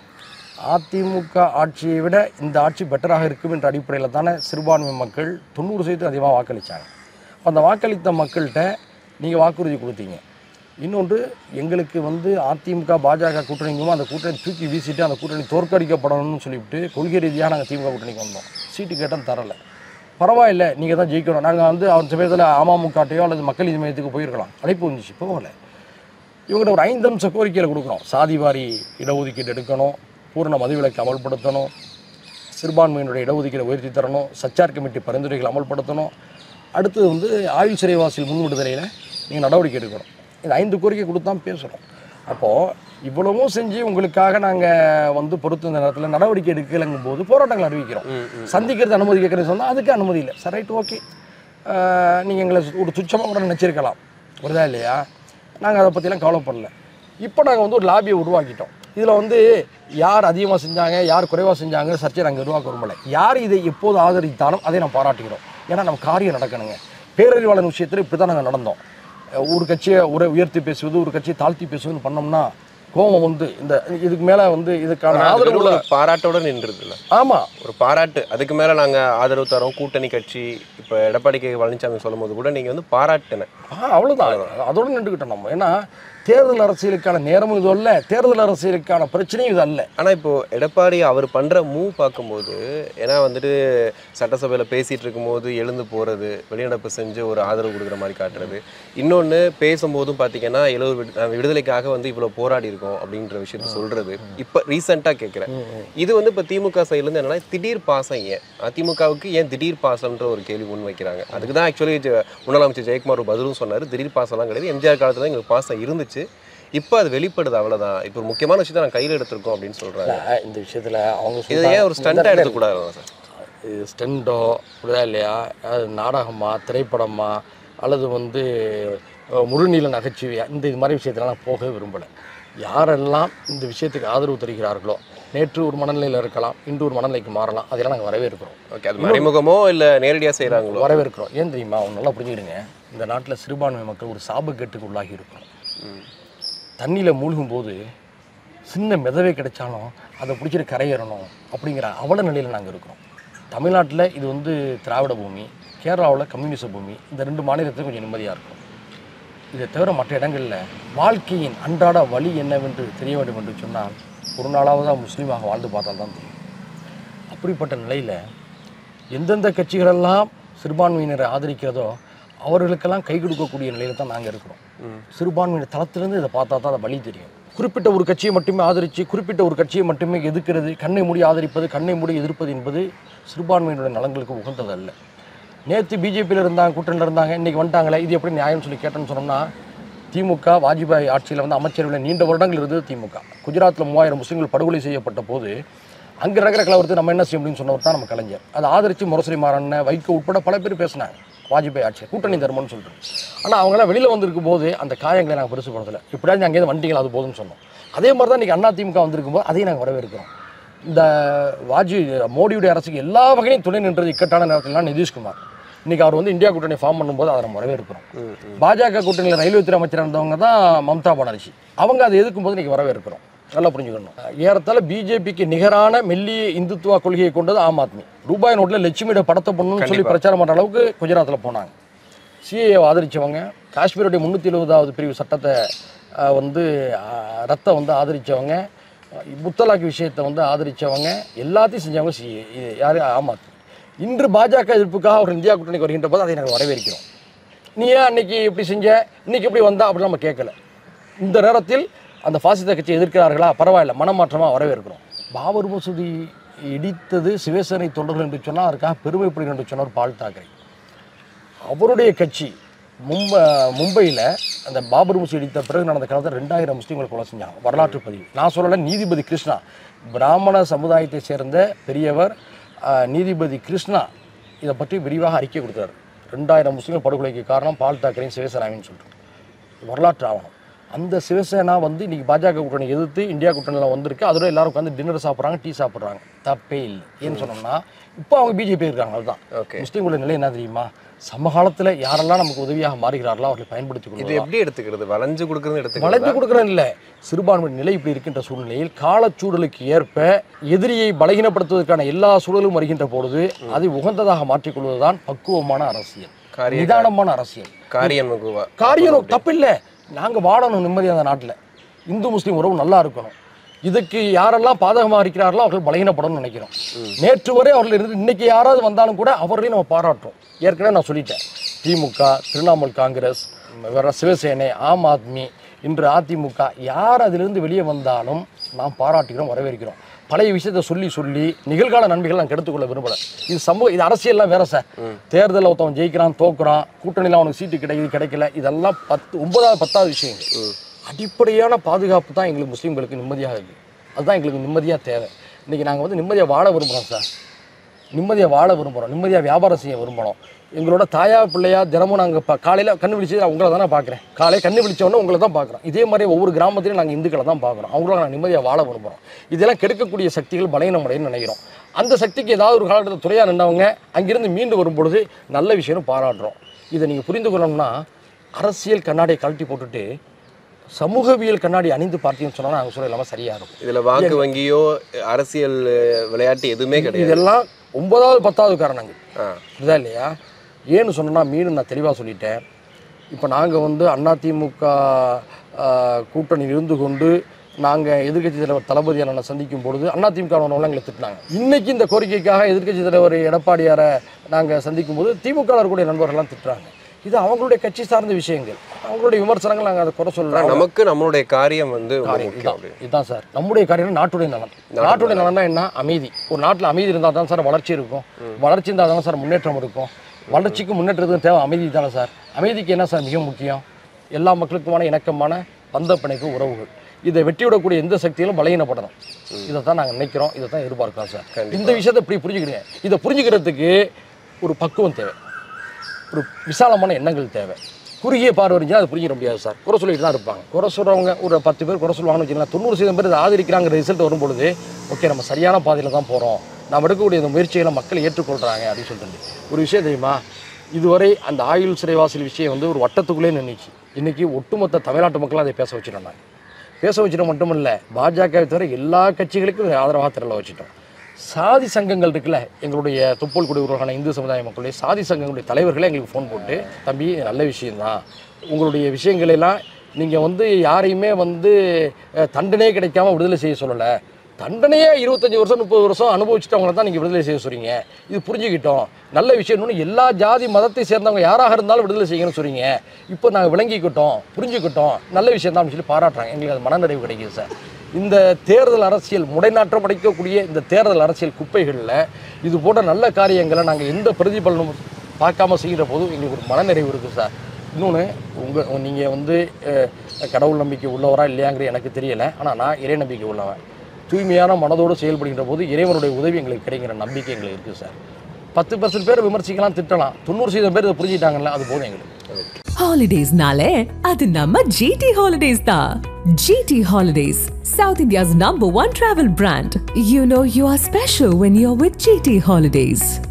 அதிமுக ஆட்சியை விட இந்த ஆட்சி பெட்டராக இருக்கும் என்ற அடிப்படையில் தானே சிறுபான்மை மக்கள் தொண்ணூறு சதவீதம் அதிகமாக வாக்களித்தாங்க அப்ப அந்த வாக்களித்த மக்கள்கிட்ட நீங்கள் வாக்குறுதி கொடுத்தீங்க இன்னொன்று எங்களுக்கு வந்து அதிமுக பாஜக கூட்டணி மூலமா அந்த கூட்டணி தூக்கி வீசிட்டு அந்த கூட்டணி தோற்கடிக்கப்படணும்னு சொல்லிவிட்டு கொள்கை ரீதியாக நாங்கள் திமுக கூட்டணிக்கு வந்தோம் சீட்டு கேட்டால் தரலை பரவாயில்ல நீங்கள் தான் ஜெயிக்கணும் நாங்கள் வந்து அவர் சமயத்தில் அமமுகட்டையோ அல்லது மக்கள் நீதி மையத்துக்கு போயிருக்கலாம் அழைப்பு வந்துச்சு போகலை இவங்கள்ட்ட ஒரு ஐந்து அம்ச கோரிக்கையில் கொடுக்குறோம் சாதிவாரி இடஒதுக்கீடு எடுக்கணும் பூரண மதுவிலக்கு அமல்படுத்தணும் சிறுபான்மையினுடைய இடஒதுக்கீடு உயர்த்தி தரணும் சச்சார் கமிட்டி பரிந்துரைகளை அமல்படுத்தணும் அடுத்தது வந்து ஆயுள் சிறைவாசிகள் முன் விடுதலையில் நீங்கள் நடவடிக்கை எடுக்கணும் இந்த ஐந்து கோரிக்கை கொடுத்தா பேசுகிறோம் அப்போது இவ்வளவும் செஞ்சு உங்களுக்காக நாங்கள் வந்து பொறுத்த நேரத்தில் நடவடிக்கை எடுக்கலைங்கும் போது போராட்டங்கள் அறிவிக்கிறோம் சந்திக்கிறது அனுமதி கேட்குறேன்னு சொன்னால் அதுக்கு அனுமதி இல்லை சரி ரைட் ஓகே நீங்கள் எங்களை ஒரு துச்சமாக கூட நினச்சிருக்கலாம் வருதா இல்லையா நாங்கள் அதை பற்றிலாம் கவலைப்படல இப்போ நாங்கள் வந்து ஒரு லாபியை உருவாக்கிட்டோம் இதில் வந்து யார் அதிகமாக செஞ்சாங்க யார் குறைவாக செஞ்சாங்க சர்ச்சை நாங்கள் உருவாக்க விரும்பலை யார் இதை எப்போது ஆதரித்தாலும் அதை நாம் பாராட்டுகிறோம் ஏன்னா நம்ம காரியம் நடக்கணுங்க பேரறிவாளன் விஷயத்தில் இப்படி தான் நாங்கள் நடந்தோம் அஹ் ஒரு கட்சியை உரை உயர்த்தி பேசுவது ஒரு கட்சியை தாழ்த்தி பேசுவதுன்னு பண்ணோம்னா கோபம் வந்து இந்த இதுக்கு மேலே வந்து இதுக்கான ஆனா அது ஆதரவு வெறும் ஒரு பாராட்டோட நின்றுதுல்ல ஆமாம் ஒரு பாராட்டு அதுக்கு மேல நாங்க ஆதரவு தரோம் கூட்டணி கட்சி இப்ப எடப்பாடி கே பழனிசாமி சொல்லும் போது கூட நீங்க வந்து பாராட்டின ஆ அவ்வளோதான் அதோட நின்றுக்கிட்டோம் நம்ம ஏன்னா தேர்தல் அரசியலுக்கான நேரமும் இது அல்ல தேர்தல் அரசியலுக்கான பிரச்சனையும் இது அல்ல ஆனா இப்போ எடப்பாடி அவர் பண்ற மூவ் பார்க்கும்போது ஏன்னா வந்துட்டு சட்டசபையில பேசிட்டு இருக்கும்போது எழுந்து போறது வெளிநடப்பு செஞ்சு ஒரு ஆதரவு கொடுக்குற மாதிரி காட்டுறது இன்னொன்னு பேசும்போதும் பாத்தீங்கன்னா எழுவர் விடு- அஹ் விடுதலைக்காக வந்து இவ்வளவு போராடி இருக்கோம் அப்படின்ற விஷயத்த சொல்றது இப்ப ரீசெண்டா கேட்கிறேன் இது வந்து இப்ப திமுக சைடுல இருந்து என்னன்னா திடீர் பாசம் ஏன் அதிமுகவுக்கு ஏன் திடீர் பாசம்ன்ற ஒரு கேள்வி முன் வைக்கிறாங்க அதுக்கு தான் ஆக்சுவலி முன்னாள் அமைச்சர் ஜெயக்குமார் ஒரு பதிலும் சொன்னாரு திடீர் பாசம்லாம் கிடையாது எம்ஜிஆர் காலத்துல தான் எங்களுக்கு பாசம் இருந்துச்சு இப்போ அது வெளிப்படுது அவ்வளவுதான் இப்போ ஒரு முக்கியமான விஷயத்தை நான் கையில் எடுத்திருக்கோம் அப்படின்னு சொல்றாங்க இல்ல, இந்த விஷயத்தில் அவங்க இதை சொல்றாங்க- ஏன் ஒரு ஸ்டண்டா எடுத்துக்கூடாது சார் இது ஸ்டெண்டோ புரியுதா இல்லையா அது நாடகமா திரைப்படமா அல்லது வந்து அஹ், முழுநீள நகைச்சுவையா இந்த இது மாதிரி விஷயத்தெல்லாம் நான் போக விரும்பலை யாரெல்லாம் இந்த விஷயத்துக்கு ஆதரவு தருகிறார்களோ நேற்று ஒரு மனநிலையில் இருக்கலாம் இன்று ஒரு மனநிலைக்கு மாறலாம் அதெல்லாம் நாங்கள் வரவேற்கிறோம் ஓகே அது மறைமுகமோ இல்ல நேரடியா செய்றாங்களோ வரவேற்கிறோம் ஏன் தெரியுமா அவங்க நல்லா புரிஞ்சுக்கிடுங்க இந்த நாட்டில் சிறுபான்மை மக்கள் ஒரு சாபக்கேட்டுக்கு உள்ளாகி இருக்கிறோம் தண்ணியில் மூழ்கும் போது சின்ன மிதவை கிடைச்சாலும் அதை பிடிச்சிட்டு கரையேறணும் அப்படிங்கிற அவல நிலையில் நாங்கள் இருக்கிறோம் தமிழ்நாட்டில் இது வந்து திராவிட பூமி கேரளாவில் கம்யூனிச பூமி இந்த ரெண்டு மாநிலத்தில் கொஞ்சம் நிம்மதியாக இருக்கும் இதை தவிர மற்ற இடங்களில் வாழ்க்கையின் அன்றாட வழி என்னவென்று தெரிய வேண்டும் என்று சொன்னால் ஒரு நாளாவது முஸ்லீமாக வாழ்ந்து பார்த்தால் தான் தெரியும் அப்படிப்பட்ட நிலையில் எந்தெந்த கட்சிகளெல்லாம் சிறுபான்மையினரை ஆதரிக்கிறதோ அவர்களுக்கெல்லாம் கை கொடுக்கக்கூடிய நிலையில் தான் நாங்கள் இருக்கிறோம் சிறுபான்மையினர் தளத்திலிருந்து இதை பார்த்தா தான் அதை வழி தெரியும் குறிப்பிட்ட ஒரு கட்சியை மட்டுமே ஆதரித்து குறிப்பிட்ட ஒரு கட்சியை மட்டுமே எதிர்க்கிறது கண்ணை மூடி ஆதரிப்பது கண்ணை மூடி எதிர்ப்பது என்பது சிறுபான்மையினுடைய நலன்களுக்கு உகந்தது அல்ல நேற்று பிஜேபியில் இருந்தாங்க கூட்டணியில் இருந்தாங்க இன்றைக்கி வந்துட்டாங்களே இது எப்படி நியாயம்னு சொல்லி கேட்டேன்னு சொன்னோம்னா திமுக வாஜ்பாய் ஆட்சியில் வந்து அமைச்சரவையில் நீண்ட வருடங்கள் இருந்தது திமுக குஜராத்தில் மூவாயிரம் முஸ்லீம்கள் படுகொலை செய்யப்பட்ட போது அங்கே நடக்கிற கலவரத்தை நம்ம என்ன செய்ய முடியும்னு சொன்னவர் தான் நம்ம கலைஞர் அதை ஆதரித்து முரசொலி மாறண்ண வைகோ உட்பட பல பேர் பேசினாங்க வாஜ்பாய் ஆட்சி கூட்டணி தர்மம்னு சொல்லிட்டு ஆனால் அவங்களாம் வெளியில் வந்திருக்கும் போது அந்த காயங்களை நாங்கள் பெருசு படுத்தலை இப்படியாவது அங்கேயிருந்து வண்டிகள் அது போதும்னு சொன்னோம் அதே மாதிரி தான் இன்றைக்கி அண்ணா திமுக வந்திருக்கும் போது அதையும் நாங்கள் வரவேற்கிறோம் இந்த வாஜி மோடியுடைய அரசுக்கு எல்லா வகையிலும் துணை நின்றது இக்கட்டான நேரத்திலாம் நிதிஷ்குமார் இன்னைக்கு அவர் வந்து இந்தியா கூட்டணி ஃபார்ம் பண்ணும்போது அதை நம்ம வரவேற்கிறோம் பாஜக கூட்டணியில் ரயில்வே துறை அமைச்சராக இருந்தவங்க தான் மம்தா பானர்ஜி அவங்க அதை எதிர்க்கும் போது இன்னைக்கு வரவேற்கிறோம் நல்லா புரிஞ்சுக்கணும் ஏறத்தாழ பிஜேபிக்கு நிகரான மெல்லிய இந்துத்துவ கொள்கையை கொண்டது ஆம் ஆத்மி ரூபாய் நோட்டில் லட்சுமியோட படத்தை பண்ணணும்னு சொல்லி பிரச்சாரம் பண்ணுற அளவுக்கு குஜராத்தில் போனாங்க சிஏ ஆதரித்தவங்க காஷ்மீருடைய முந்நூற்றி எழுபதாவது பிரிவு சட்டத்தை அஹ், வந்து அஹ், ரத்தை வந்து ஆதரித்தவங்க முத்தலாக் விஷயத்தை வந்து ஆதரித்தவங்க எல்லாத்தையும் செஞ்சவங்க சிஏ இது யார் ஆம் ஆத்மி இன்று பாஜக எதிர்ப்புக்காக அவர் இந்தியா கூட்டணிக்கு வருகின்ற போது அதை நாங்கள் வரவேற்கிறோம் நீ ஏன் அன்னைக்கு இப்படி செஞ்ச இன்னைக்கு இப்படி வந்தா அப்படின்னு நம்ம கேட்கல இந்த நேரத்தில் அந்த பாசிச கட்சியை எதிர்க்கிறார்களா பரவாயில்ல மனமாற்றமாக வரவேற்கிறோம் பாபர் மசூதி இடித்தது சிவசேனை தொண்டர்கள் என்று சொன்னால் அதற்காக பெருமைப்படுகிறேன் என்று சொன்னார் பால் தாக்கரே அவருடைய கட்சி மும்ப மும்பையில் அந்த பாபர் மசூதி இடித்த பிறகு நடந்த காலத்தில் ரெண்டாயிரம் முஸ்லீம்களை கொலை செஞ்சாங்க வரலாற்று பதிவு நான் சொல்லலை நீதிபதி கிருஷ்ணா பிராமண சமுதாயத்தை சேர்ந்த பெரியவர் ஆஹ், நீதிபதி கிருஷ்ணா இதை பற்றி விரிவாக அறிக்கை கொடுத்தாரு ரெண்டாயிரம் முஸ்லீம்கள் படுகொலைக்கு காரணம் பால் தாக்கரேயும் சிவசேனாவின்னு சொல்லிட்டு வரலாற்று ஆவணம் அந்த சிவசேனா வந்து இன்னைக்கு பாஜக கூட்டணி எதிர்த்து இந்தியா கூட்டணியில் வந்திருக்கு அதோட எல்லாரும் உட்காந்து டின்னர் சாப்பிட்றாங்க டீ சாப்பிட்றாங்க தப்பே இல்லை ஏன்னு சொன்னோம்னா இப்போ அவங்க பிஜேபி இருக்காங்க அதுதான் Okay. முஸ்லீம்களோட நிலை என்ன தெரியுமா சமகாலத்தில் யாரெல்லாம் நமக்கு உதவியாக மாறுகிறார்களோ அவர்களை பயன்படுத்திக் இது கொள்ளும் எப்படி எடுத்துக்கிறது வளைஞ்சு கொடுக்கறது எடுத்துக்கிறது வளைஞ்சு கொடுக்குறேன் இல்லை சிறுபான்மை நிலை இப்படி இருக்கின்ற சூழ்நிலையில் காலச்சூழலுக்கு ஏற்ப எதிரியை பலகீனப்படுத்துவதற்கான எல்லா சூழலும் வருகின்ற பொழுது அதை உகந்ததாக மாற்றிக்கொள்வதுதான் பக்குவமான அரசியல் காரிய நிதானமான அரசியல் காரியம் நகுவா காரியம் தப்பில்லை நாங்கள் வாழணும் நிம்மதியாக அந்த நாட்டில் இந்து முஸ்லீம் உறவு நல்லா இருக்கணும் இதுக்கு யாரெல்லாம் பாதகமாக இருக்கிறார்களோ அவர்கள் பலகீனப்படணும்னு நினைக்கிறோம் நேற்று வரை அவர்கள் இருந்து இன்னைக்கு யாராவது வந்தாலும் கூட அவர்களையும் நம்ம பாராட்டுறோம் ஏற்கனவே நான் சொல்லிட்டேன் திமுக திரிணாமுல் காங்கிரஸ் வேற சிவசேனை ஆம் ஆத்மி இன்று அதிமுக யார் அதிலிருந்து வெளியே வந்தாலும் நாம் பாராட்டுகிறோம் வரவேற்கிறோம் பழைய விஷயத்தை சொல்லி சொல்லி நிகழ்கால நன்மைகள் நான் கெடுத்துக்கொள்ள விரும்பல இது சமூக இது அரசியல்லாம் வேற சார் தேர்தலில் ஒருத்தவன் ஜெயிக்கிறான் தோக்குறான் கூட்டணியில் அவனுக்கு சீட்டு கிடைக்குது கிடைக்கல இதெல்லாம் பத்து ஒன்பதாவது பத்தாவது விஷயங்கள் அடிப்படையான பாதுகாப்பு தான் எங்களுக்கு முஸ்லீம்களுக்கு நிம்மதியாக இருக்குது அதுதான் எங்களுக்கு நிம்மதியாக தேவை இன்றைக்கி நாங்கள் வந்து நிம்மதியாக வாழ விரும்புகிறோம் சார் நிம்மதியாக வாழ விரும்புகிறோம் நிம்மதியாக வியாபாரம் செய்ய விரும்பணும் எங்களோட தாயா பிள்ளையா தினமும் நாங்கள் இப்போ காலையில் கண்ணு விழிச்சு நான் உங்களை தானே பார்க்குறேன் காலையில் கண்ணு விழிச்சவொடனே உங்களை தான் பார்க்குறோம் இதே மாதிரி ஒவ்வொரு கிராமத்திலையும் நாங்கள் இந்துக்களை தான் பார்க்குறோம் அவங்கள நாங்கள் நிம்மதியாக வாழ விரும்புகிறோம் இதெல்லாம் கெடுக்கக்கூடிய சக்திகள் பலகீனமடைன்னு நினைக்கிறோம் அந்த சக்திக்கு ஏதாவது ஒரு காலகட்டத்தில் துறையாக நின்றவங்க அங்கிருந்து மீண்டு வரும் பொழுது நல்ல விஷயம்னு பாராட்டுறோம் இதை நீங்கள் புரிந்து கொள்ளணும்னா அரசியல் கண்ணாடியை கழட்டி போட்டுட்டு சமூகவியல் கண்ணாடி அணிந்து பார்த்தீங்கன்னு சொன்னால் நாங்கள் சொல்ல இல்லாமல் சரியாக இருக்கும் இதுல வாக்கு வங்கியோ அரசியல் அஹ், விளையாட்டு எதுவுமே கிடையாது இதெல்லாம் ஒன்பதாவது பத்தாவது காரணங்கள் ஆ. புரியுதா இல்லையா ஏன்னு சொன்னோன்னா மீண்டும் நான் தெளிவாக சொல்லிட்டேன் இப்போ நாங்கள் வந்து அதிமுக கூட்டணியில் இருந்து கொண்டு நாங்கள் எதிர்க்கட்சி தலைவர் தளபதி அண்ணனை சந்திக்கும் பொழுது அதிமுக எங்களை திட்டினாங்க இன்னைக்கு இந்த கோரிக்கைக்காக எதிர்க்கட்சி தலைவர் எடப்பாடியாரை நாங்கள் சந்திக்கும் போது திமுக இருக்கக்கூடிய நண்பர்கள்லாம் திட்டுறாங்க இது அவங்களுடைய கட்சி சார்ந்த விஷயங்கள் அவங்களுடைய விமர்சனங்கள் நாங்கள் அதை குறை ஆனா சொல்லலாம் நமக்கு நம்மளுடைய காரியம் வந்து ரொம்ப காரியம் முக்கியம் இதான். இதுதான் சார் நம்முடைய காரியம் நாட்டுடைய நலன் நாட்டுடைய நலன்னா என்ன அமைதி ஒரு நாட்டில் அமைதி இருந்தால் தான் சார் வளர்ச்சி இருக்கும் வளர்ச்சி இருந்தால் தானே சார் முன்னேற்றம் இருக்கும் வளர்ச்சிக்கு முன்னேற்றத்துக்கு தேவை அமைதி தானே சார் அமைதிக்கு என்ன சார் மிக முக்கியம் எல்லா மக்களுக்குமான இணக்கமான பந்த பிணைப்பு உறவுகள் இதை வெட்டி விடக்கூடிய எந்த சக்தியிலும் பலகீனப்படணும் இதை தான் நாங்கள் நினைக்கிறோம் இதை தான் எதிர்பார்க்கிறோம் சார் இந்த விஷயத்தை இப்படி புரிஞ்சுக்கிறீங்க இதை புரிஞ்சுக்கிறதுக்கு ஒரு பக்குவம் தேவை ஒரு விசாலமான எண்ணங்கள் தேவை குறுகிய பார்வை இருந்துச்சுன்னா அது புரிஞ்சிட முடியாது சார் குறை சொல்லிட்டு தான் இருப்பாங்க குறை சொல்கிறவங்க ஒரு பத்து பேர் குறை சொல்லுவாங்கன்னு வச்சுக்கலாம் தொண்ணூறு சதவீதம் பேர் இதை ஆதரிக்கிறாங்கிற ரிசல்ட் வரும்பொழுது ஓகே நம்ம சரியான பாதையில் தான் போகிறோம் நாம் எடுக்கக்கூடிய இந்த முயற்சிகளை மக்கள் ஏற்றுக்கொள்கிறாங்க அப்படின்னு சொல்லிட்டு ஒரு விஷயம் தெரியுமா இதுவரை அந்த ஆயுள் சிறைவாசல் விஷயம் வந்து ஒரு வட்டத்துக்குள்ளே நின்றுச்சு இன்றைக்கி ஒட்டுமொத்த தமிழ்நாட்டு மக்களும் அதை பேச வச்சுட்டோம் நாங்கள் பேச வச்சுட்டோம் மட்டும் இல்லை பாஜகவை தவிர எல்லா கட்சிகளுக்கும் இதை ஆதரவாக திரள வச்சுட்டோம் சாதி சங்கங்கள் இருக்குல்ல எங்களுடைய தொப்புள் குடி உருவான இந்து சமுதாய மக்களுடைய சாதி சங்கங்களுடைய தலைவர்களே எங்களுக்கு ஃபோன் போட்டு தம்பி இது நல்ல விஷயம்தான் உங்களுடைய விஷயங்கள் எல்லாம் நீங்கள் வந்து யாரையுமே வந்து அஹ், தண்டனையே கிடைக்காம விடுதலை செய்ய சொல்லலை தண்டனையே இருபத்தஞ்சி வருஷம் முப்பது வருஷம் அனுபவிச்சுட்டவங்கள தான் நீங்கள் விடுதலை செய்ய சொல்றீங்க இது புரிஞ்சுக்கிட்டோம் நல்ல விஷயம் இன்னொன்று எல்லா ஜாதி மதத்தை சேர்ந்தவங்க யாராக இருந்தாலும் விடுதலை செய்யணும்னு சொல்றீங்க இப்போ நாங்கள் விளங்கிக்கிட்டோம் புரிஞ்சுக்கிட்டோம் நல்ல விஷயம் தான் சொல்லி பாராட்டுறாங்க எங்களுக்கு அது மனநிறைவு கிடைக்குது சார் இந்த தேர்தல் அரசியல் முடைநாற்றம் அடைக்கக்கூடிய இந்த தேர்தல் அரசியல் குப்பைகளில் இது போன்ற நல்ல காரியங்களை நாங்கள் எந்த பிரதிபலனும் பார்க்காம செய்கிற போது எங்களுக்கு ஒரு மனநிறைவு இருக்குது சார் இன்னொன்று உங்கள் நீங்கள் வந்து அஹ், கடவுள் நம்பிக்கை உள்ளவரா இல்லையாங்கிறது எனக்கு தெரியலை ஆனால் நான் இறை நம்பிக்கை உள்ளவன் தூய்மையான மனதோடு செயல்படுகின்ற போது இறைவனுடைய உதவி எங்களுக்கு கிடைக்கிற நம்பிக்கை எங்களுக்கு இருக்குது சார் பத்து பர்சன்ட் பேர் விமர்சிக்கலாம் திட்டலாம் தொண்ணூறு சதவீதம் பேர் இதை புரிஞ்சுக்கிட்டாங்கல்ல அது போதும் எங்களுக்கு Holidays-nale, அது நம்ம GT Holidays தான். GT Holidays, South India's number one travel brand. You know you are special when you're with GT Holidays.